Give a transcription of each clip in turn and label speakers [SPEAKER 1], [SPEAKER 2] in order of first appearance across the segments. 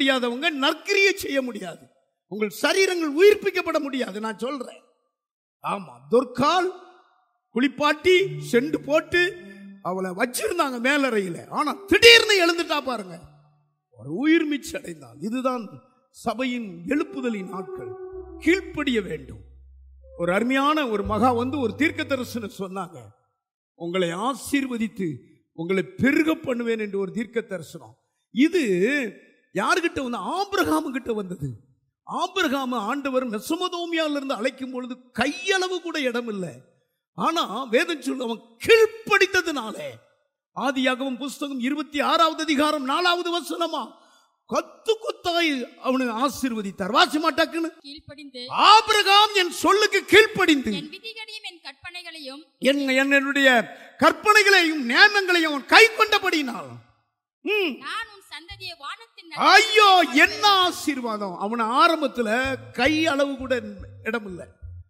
[SPEAKER 1] கீழ்ப்படியாதவங்க நற்கிரியை செய்ய முடியாது உங்கள் சரீரங்கள் உயிர்ப்பிக்கப்பட முடியாது நான் சொல்றேன் ஆமா தொற்கால் குளிப்பாட்டி செண்டு போட்டு அவளை வச்சிருந்தாங்க மேலறையில ஆனா திடீர்னு எழுந்துட்டா பாருங்க ஒரு உயிர் மீச்சு அடைந்தாள் இதுதான் சபையின் எழுப்புதலின் நாட்கள் கீழ்ப்படிய வேண்டும் ஒரு அருமையான ஒரு மகா வந்து ஒரு தீர்க்க தரிசனம் சொன்னாங்க உங்களை ஆசீர்வதித்து உங்களை பெருக பண்ணுவேன் என்று ஒரு தீர்க்க தரிசனம் இது யாருகிட்ட வந்து ஆபிரகாமு கிட்ட வந்தது ஆபிரகாம ஆண்டவர் மெசமதோமியால இருந்து அழைக்கும் பொழுது கையளவு கூட இடம் இல்லை ஆனா வேதம் சொல்லு அவன் கீழ்ப்படித்ததுனாலே ஆதியாகமம் புஸ்தகம் இருபத்தி ஆறாவது அதிகாரம் நாலாவது வசனமா கொத்து கொத்தாய் அவனை ஆசீர்வதித்தார் வாசி மாட்டாக்குன்னு
[SPEAKER 2] கீழ்ப்படிந்து
[SPEAKER 1] ஆபிரகாம் என் சொல்லுக்கு கீழ்ப்படிந்து
[SPEAKER 2] என் விதிகளையும் என் கற்பனைகளையும்
[SPEAKER 1] என் என்னுடைய கற்பனைகளையும் நியாயங்களையும் அவன் கை கொண்டபடினால் ம்,
[SPEAKER 2] நான் உன் சந்ததியை வானத்தின்
[SPEAKER 1] ஐயோ என்ன ஆசீர்வாதம் அவன் ஆரம்பத்துல கை அளவு கூட இடம் இல்லை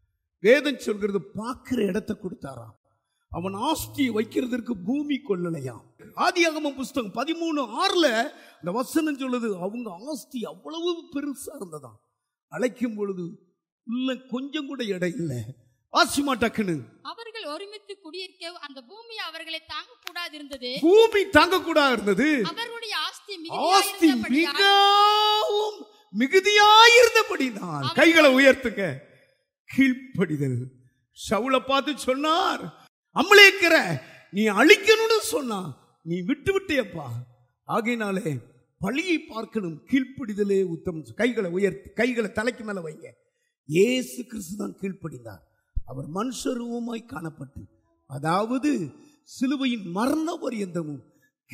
[SPEAKER 1] வேதம் சொல்கிறது பார்க்கிற இடத்தை கொடுத்தாராம் அவன் ஆஸ்தியை வைக்கிறதற்கு பூமி கொள்ளலையாம் ஆதியாகமம் புஸ்தகம் பதிமூணு ஆறுல இந்த வசனம் சொல்லுது அவங்க ஆஸ்தி அவ்வளவு பெருசா இருந்ததாம் அழைக்கும் பொழுது இல்ல கொஞ்சம் கூட இடம் இல்லை ஆசிமா டக்குன்னு
[SPEAKER 2] அவர்கள் ஒருமித்து குடியிருக்க அந்த பூமி அவர்களை தாங்க கூடாது இருந்தது
[SPEAKER 1] பூமி தாங்க கூட இருந்தது
[SPEAKER 2] அவர்களுடைய ஆஸ்தி
[SPEAKER 1] ஆஸ்தி
[SPEAKER 2] மிகுதியாயிருந்தபடியால்
[SPEAKER 1] மிகவும் மிகுதியாயிருந்தபடி நான் கைகளை உயர்த்துங்க கீழ்ப்படிதல் சவுளை பார்த்து சொன்னார் அம்மளேக்கிற நீ அழிக்கணும்னு சொன்னா நீ விட்டு விட்டியப்பா ஆகையினாலே பழியை பார்க்கணும் கீழ்ப்படிதலே உத்தம் கைகளை உயர்த்தி கைகளை தலைக்கு மேல வைங்க இயேசு கிறிஸ்து தான் கீழ்ப்படிந்தார் அவர் மனுஷரூபமாய் காணப்பட்டு அதாவது சிலுவையின் மரண பரியந்தமும்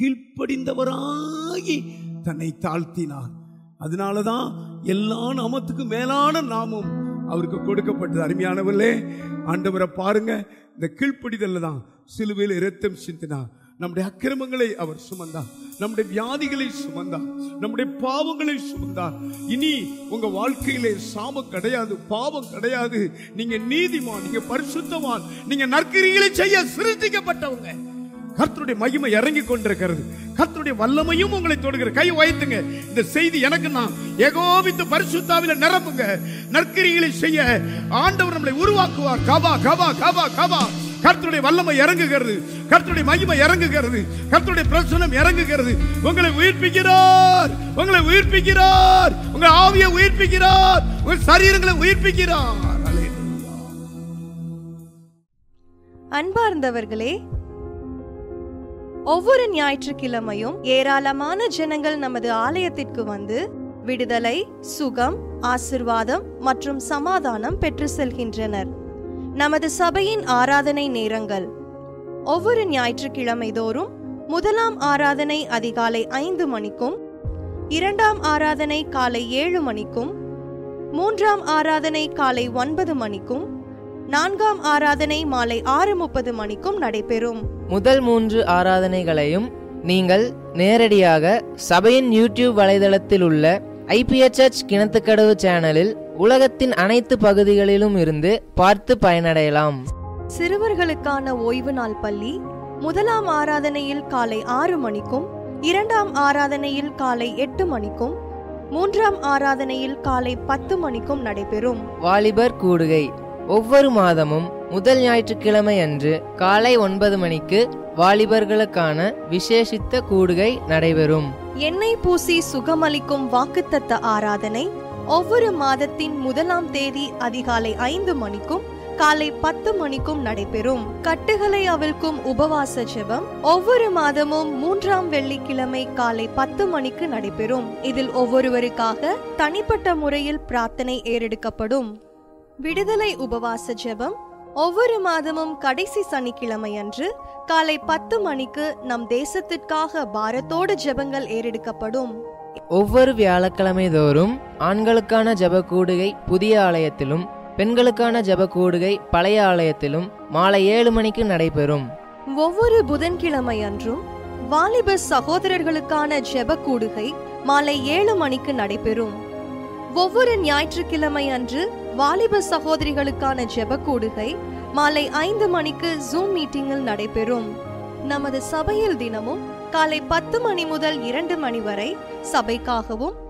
[SPEAKER 1] கீழ்ப்படிந்தவராகி தன்னை தாழ்த்தினார் அதனாலதான் எல்லா நாமத்துக்கும் மேலான நாமம் அவருக்கு கொடுக்கப்பட்டது அருமையானவர்களே ஆண்டவரை பாருங்க இந்த கீழ்ப்படிதல்ல தான் சிலுவையில் இரத்தம் சிந்தினார் நம்முடைய அக்கிரமங்களை அவர் சுமந்தார் நம்முடைய வியாதிகளை சுமந்தார் நம்முடைய பாவங்களை சுமந்தார் இனி உங்க வாழ்க்கையிலே சாபம் கிடையாது பாவம் கிடையாது நீங்க நீதிமான் நீங்க பரிசுத்தவான் நீங்க நற்கிரிகளை செய்ய சிருஷ்டிக்கப்பட்டவங்க கர்த்தருடைய மகிமை இறங்கி கொண்டிருக்கிறது கர்த்தருடைய வல்லமையும் உங்களை தொடுகிற கை உயர்த்துங்க இந்த செய்தி எனக்கு நான் ஏகோபித்து பரிசுத்தாவில நிரம்புங்க நற்கிரிகளை செய்ய ஆண்டவர் நம்மளை உருவாக்குவார் கபா கபா கபா கபா கர்த்தருடைய வல்லமை இறங்குகிறது கர்த்தருடைய மகிமை இறங்குகிறது கர்த்தருடைய பிரசனம் இறங்குகிறது உங்களை உயிர்ப்பிக்கிறார் உங்களை உயிர்ப்பிக்கிறார் உங்கள் ஆவியை உயிர்ப்பிக்கிறார் உங்கள் சரீரங்களை உயிர்ப்பிக்கிறார் அல்லேலூயா.
[SPEAKER 3] அன்பார்ந்தவர்களே ஒவ்வொரு ஞாயிற்றுக்கிழமையும் ஏராளமான ஜனங்கள் நமது ஆலயத்திற்கு வந்து விடுதலை சுகம் ஆசிர்வாதம் மற்றும் சமாதானம் பெற்று செல்கின்றனர் நமது சபையின் ஆராதனை நேரங்கள் ஒவ்வொரு ஞாயிற்றுக்கிழமை தோறும் முதலாம் ஆராதனை அதிகாலை ஐந்து மணிக்கும் இரண்டாம் ஆராதனை காலை ஏழு மணிக்கும் மூன்றாம் ஆராதனை காலை ஒன்பது மணிக்கும் நான்காம் ஆராதனை மாலை ஆறு முப்பது மணிக்கும் நடைபெறும்
[SPEAKER 4] முதல் மூன்று ஆராதனைகளையும் நீங்கள் நேரடியாக சபையின் யூடியூப் வலைதளத்தில் உள்ள ஐபிஎச்எச் கிணத்துக்கடவு சேனலில் உலகத்தின் அனைத்து பகுதிகளிலும் இருந்து பார்த்து பயனடையலாம்
[SPEAKER 3] சிறுவர்களுக்கான ஓய்வு நாள் பள்ளி முதலாம் ஆராதனையில் காலை ஆறு மணிக்கும் இரண்டாம் ஆராதனையில் காலை எட்டு மணிக்கும் மூன்றாம் ஆராதனையில் காலை பத்து மணிக்கும் நடைபெறும்
[SPEAKER 4] வாலிபர் கூடுகை ஒவ்வொரு மாதமும் முதல் ஞாயிற்றுக்கிழமை அன்று காலை ஒன்பது மணிக்கு வாலிபர்களுக்கான விசேஷித்த கூடுகை நடைபெறும்
[SPEAKER 3] எண்ணெய் பூசி சுகமளிக்கும் வாக்குத்தத்த ஆராதனை ஒவ்வொரு மாதத்தின் முதலாம் தேதி அதிகாலை ஐந்து மணிக்கும் காலை பத்து மணிக்கும் நடைபெறும் கட்டுகளை அவிழ்க்கும் உபவாச ஜெபம் ஒவ்வொரு மாதமும் மூன்றாம் வெள்ளிக்கிழமை காலை பத்து மணிக்கு நடைபெறும் இதில் ஒவ்வொருவருக்காக தனிப்பட்ட முறையில் பிரார்த்தனை ஏறெடுக்கப்படும் விடுதலை உபவாச ஜெபம் ஒவ்வொரு மாதமும் கடைசி சனிக்கிழமை அன்று காலை பத்து மணிக்கு நம் தேசத்திற்காக பாரத்தோடு ஜெபங்கள் ஏறெடுக்கப்படும்
[SPEAKER 4] ஒவ்வொரு வியாழக்கிழமை தோறும் ஆண்களுக்கான ஜெப கூடுகை புதிய ஆலயத்திலும் பெண்களுக்கான ஜெப கூடுகை பழைய ஆலயத்திலும் மாலை ஏழு மணிக்கு நடைபெறும்
[SPEAKER 3] ஒவ்வொரு புதன்கிழமை அன்றும் வாலிப சகோதரர்களுக்கான ஜெப கூடுகை மாலை ஏழு மணிக்கு நடைபெறும் ஒவ்வொரு ஞாயிற்றுக்கிழமை அன்று வாலிப சகோதரிகளுக்கான ஜெப கூடுகை மாலை ஐந்து மணிக்கு ஜூம் மீட்டிங்கில் நடைபெறும் நமது சபையில் தினமும் காலை பத்து மணி முதல் இரண்டு மணி வரை சபைக்காகவும்